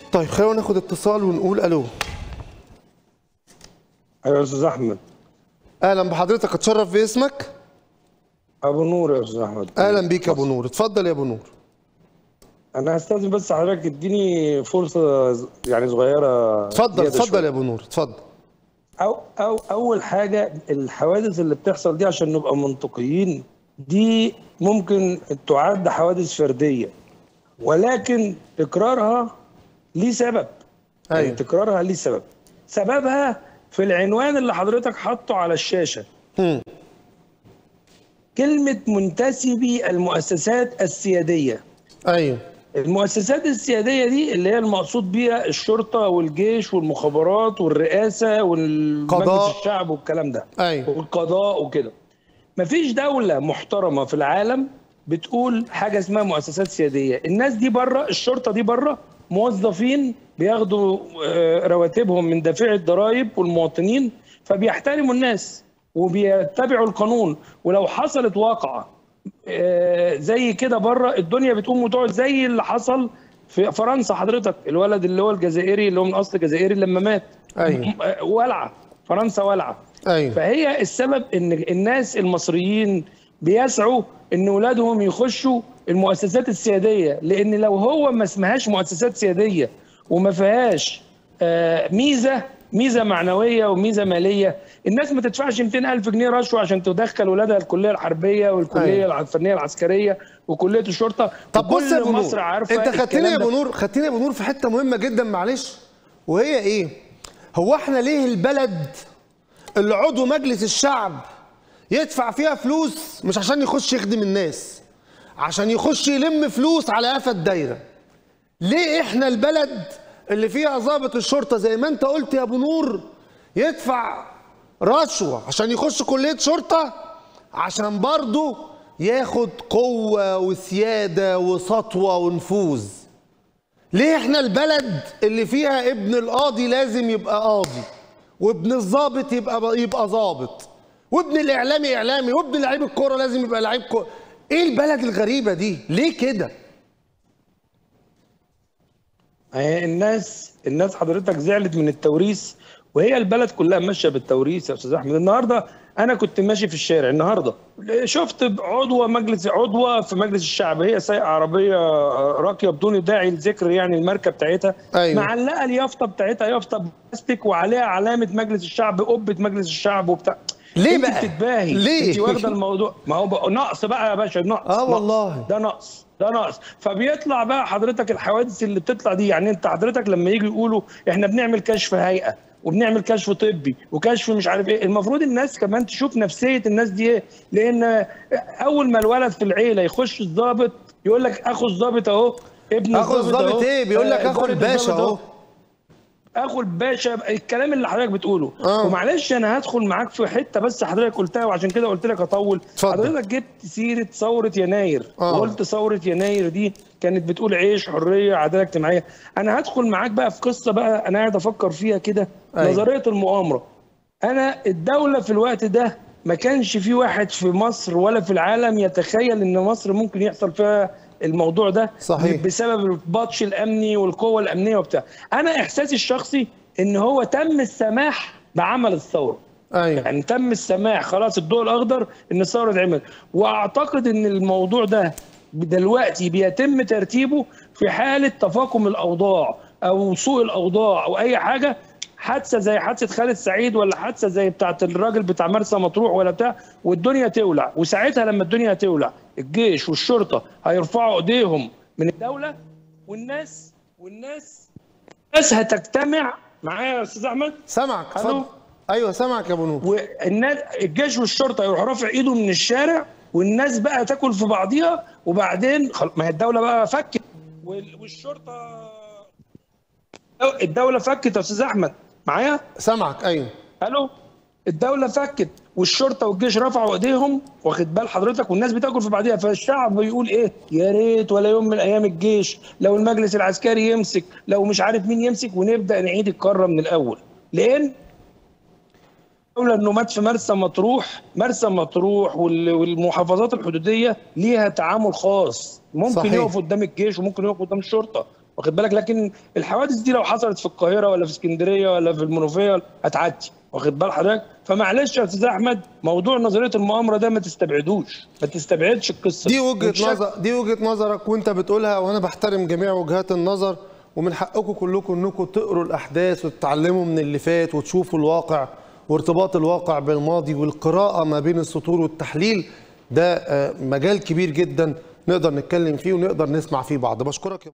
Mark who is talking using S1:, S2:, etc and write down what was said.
S1: طيب خلينا ناخد اتصال ونقول الو
S2: ايوه يا استاذ احمد
S1: اهلا بحضرتك اتشرف باسمك
S2: ابو نور يا استاذ احمد
S1: اهلا بيك يا ابو نور اتفضل يا ابو نور
S2: انا هستاذن بس حضرتك اديني فرصه ز- يعني صغيره
S1: اتفضل
S2: زيادة
S1: اتفضل
S2: شوية.
S1: يا ابو نور اتفضل
S2: أو أو أول حاجة الحوادث اللي بتحصل دي عشان نبقى منطقيين دي ممكن تعد حوادث فردية ولكن تكرارها ليه سبب يعني
S1: أيوة.
S2: تكرارها ليه سبب سببها في العنوان اللي حضرتك حاطه على الشاشة
S1: هم.
S2: كلمة منتسبي المؤسسات السيادية
S1: ايوه
S2: المؤسسات السيادية دي اللي هي المقصود بيها الشرطة والجيش والمخابرات والرئاسة والمجلس
S1: قضاء.
S2: الشعب والكلام ده
S1: ايوه
S2: والقضاء وكده مفيش دولة محترمة في العالم بتقول حاجة اسمها مؤسسات سيادية الناس دي بره الشرطة دي بره موظفين بياخدوا آه، رواتبهم من دافعي الضرائب والمواطنين فبيحترموا الناس وبيتبعوا القانون ولو حصلت واقعة آه، زي كده بره الدنيا بتقوم وتقعد زي اللي حصل في فرنسا حضرتك الولد اللي هو الجزائري اللي هو من اصل جزائري لما مات
S1: أيوة.
S2: آه، ولعه فرنسا ولعه
S1: ايوه
S2: فهي السبب ان الناس المصريين بيسعوا ان اولادهم يخشوا المؤسسات السياديه لان لو هو ما اسمهاش مؤسسات سياديه وما فيهاش آه، ميزه ميزه معنويه وميزه ماليه الناس ما تدفعش 200 الف جنيه رشوه عشان تدخل ولادها الكليه الحربيه والكليه
S1: أيوة.
S2: الفنيه العسكريه وكليه الشرطه
S1: طب بص يا
S2: وكل
S1: ابو
S2: مصر
S1: نور
S2: عارفه
S1: انت خدتني
S2: الكلام
S1: يا
S2: ده.
S1: ابو نور خدتني يا ابو نور في حته مهمه جدا معلش وهي ايه هو احنا ليه البلد اللي عضو مجلس الشعب يدفع فيها فلوس مش عشان يخش يخدم الناس عشان يخش يلم فلوس على قفا الدايره ليه احنا البلد اللي فيها ضابط الشرطه زي ما انت قلت يا ابو نور يدفع رشوه عشان يخش كليه شرطه عشان برضه ياخد قوه وسياده وسطوه ونفوذ ليه احنا البلد اللي فيها ابن القاضي لازم يبقى قاضي وابن الضابط يبقى يبقى ضابط وابن الاعلامي اعلامي وابن لعيب الكوره لازم يبقى لعيب كوره ايه البلد الغريبه دي ليه كده
S2: هي الناس الناس حضرتك زعلت من التوريث وهي البلد كلها ماشيه بالتوريث يا استاذ احمد النهارده انا كنت ماشي في الشارع النهارده شفت عضوه مجلس عضوه في مجلس الشعب هي سايقه عربيه راقيه بدون داعي لذكر يعني الماركه بتاعتها
S1: أيوة.
S2: معلقه اليافطه بتاعتها يافطه بلاستيك وعليها علامه مجلس الشعب قبه مجلس الشعب وبتاع
S1: ليه
S2: انت
S1: بقى؟
S2: بتتباهي
S1: ليه؟
S2: انت واخده الموضوع ما هو بقى نقص بقى يا باشا نقص
S1: اه
S2: نقص.
S1: والله.
S2: ده نقص ده نقص فبيطلع بقى حضرتك الحوادث اللي بتطلع دي يعني انت حضرتك لما يجي يقولوا احنا بنعمل كشف هيئه وبنعمل كشف طبي وكشف مش عارف ايه المفروض الناس كمان تشوف نفسيه الناس دي ايه لان اول ما الولد في العيله يخش الضابط يقول لك اخو الضابط اهو ابن
S1: اخو
S2: الضابط
S1: الضابط
S2: أهو.
S1: ايه بيقول لك
S2: آه،
S1: اخو
S2: الضابط
S1: الباشا
S2: الضابط
S1: اهو
S2: اخو الباشا الكلام اللي حضرتك بتقوله
S1: آه.
S2: ومعلش انا هدخل معاك في حته بس حضرتك قلتها وعشان كده قلت لك اطول
S1: اتفضل.
S2: حضرتك جبت سيره ثوره يناير
S1: آه.
S2: وقلت ثوره يناير دي كانت بتقول عيش حريه عداله اجتماعيه انا هدخل معاك بقى في قصه بقى انا قاعد افكر فيها كده
S1: أيوة.
S2: نظريه المؤامره انا الدوله في الوقت ده ما كانش في واحد في مصر ولا في العالم يتخيل ان مصر ممكن يحصل فيها الموضوع ده
S1: صحيح.
S2: بسبب البطش الامني والقوه الامنيه وبتاع انا احساسي الشخصي ان هو تم السماح بعمل الثوره
S1: ايوه
S2: يعني تم السماح خلاص الضوء الاخضر ان الثوره تعمل واعتقد ان الموضوع ده دلوقتي بيتم ترتيبه في حاله تفاقم الاوضاع او سوء الاوضاع او اي حاجه حادثه زي حادثه خالد سعيد ولا حادثه زي بتاعه الراجل بتاع مرسى مطروح ولا بتاع والدنيا تولع وساعتها لما الدنيا تولع الجيش والشرطه هيرفعوا ايديهم من الدوله والناس والناس الناس هتجتمع معايا يا استاذ احمد
S1: سامعك
S2: ألو؟
S1: اتفضل ايوه سامعك يا ابو نور
S2: والناس الجيش والشرطه يروح رافع ايده من الشارع والناس بقى تاكل في بعضيها وبعدين خل... ما هي الدوله بقى فكت وال- والشرطه الدوله فكت يا استاذ احمد معايا
S1: سامعك ايوه
S2: الو الدوله فكت والشرطه والجيش رفعوا ايديهم واخد بال حضرتك والناس بتاكل في بعضيها فالشعب بيقول ايه يا ريت ولا يوم من ايام الجيش لو المجلس العسكري يمسك لو مش عارف مين يمسك ونبدا نعيد الكره من الاول لان لولا انه مات في مرسى مطروح مرسى مطروح وال- والمحافظات الحدوديه ليها تعامل خاص ممكن
S1: صحيح.
S2: يقف قدام الجيش وممكن يقف قدام الشرطه واخد بالك لكن الحوادث دي لو حصلت في القاهره ولا في اسكندريه ولا في المنوفيه هتعدي واخد بال حضرتك فمعلش يا استاذ احمد موضوع نظريه المؤامره ده ما تستبعدوش ما تستبعدش القصه
S1: دي وجهه
S2: والشك-
S1: نظر دي وجهه نظرك وانت بتقولها وانا بحترم جميع وجهات النظر ومن حقكم كلكم انكم تقروا الاحداث وتتعلموا من اللي فات وتشوفوا الواقع وارتباط الواقع بالماضي والقراءه ما بين السطور والتحليل ده آه، مجال كبير جدا نقدر نتكلم فيه ونقدر نسمع فيه بعض بشكرك يا